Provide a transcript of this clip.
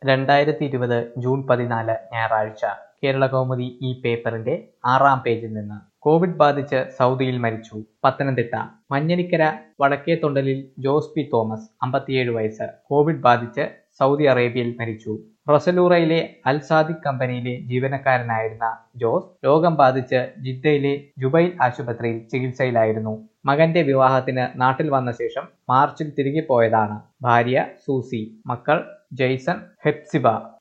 രണ്ടായിരത്തി ഇരുപത് ജൂൺ പതിനാല് ഞായറാഴ്ച കേരളകൗമുദി ഈ പേപ്പറിന്റെ ആറാം പേജിൽ നിന്ന് കോവിഡ് ബാധിച്ച് സൗദിയിൽ മരിച്ചു പത്തനംതിട്ട മഞ്ഞനിക്കര വടക്കേത്തൊണ്ടലിൽ ജോസ് പി തോമസ് അമ്പത്തിയേഴ് വയസ്സ് കോവിഡ് ബാധിച്ച് സൗദി അറേബ്യയിൽ മരിച്ചു റൊസലൂറയിലെ അൽ സാദിഖ് കമ്പനിയിലെ ജീവനക്കാരനായിരുന്ന ജോസ് രോഗം ബാധിച്ച് ജിദ്ദയിലെ ജുബൈൽ ആശുപത്രിയിൽ ചികിത്സയിലായിരുന്നു മകന്റെ വിവാഹത്തിന് നാട്ടിൽ വന്ന ശേഷം മാർച്ചിൽ തിരികെ പോയതാണ് ഭാര്യ സൂസി മക്കൾ ജെയ്സൺ ഹെപ്സിബ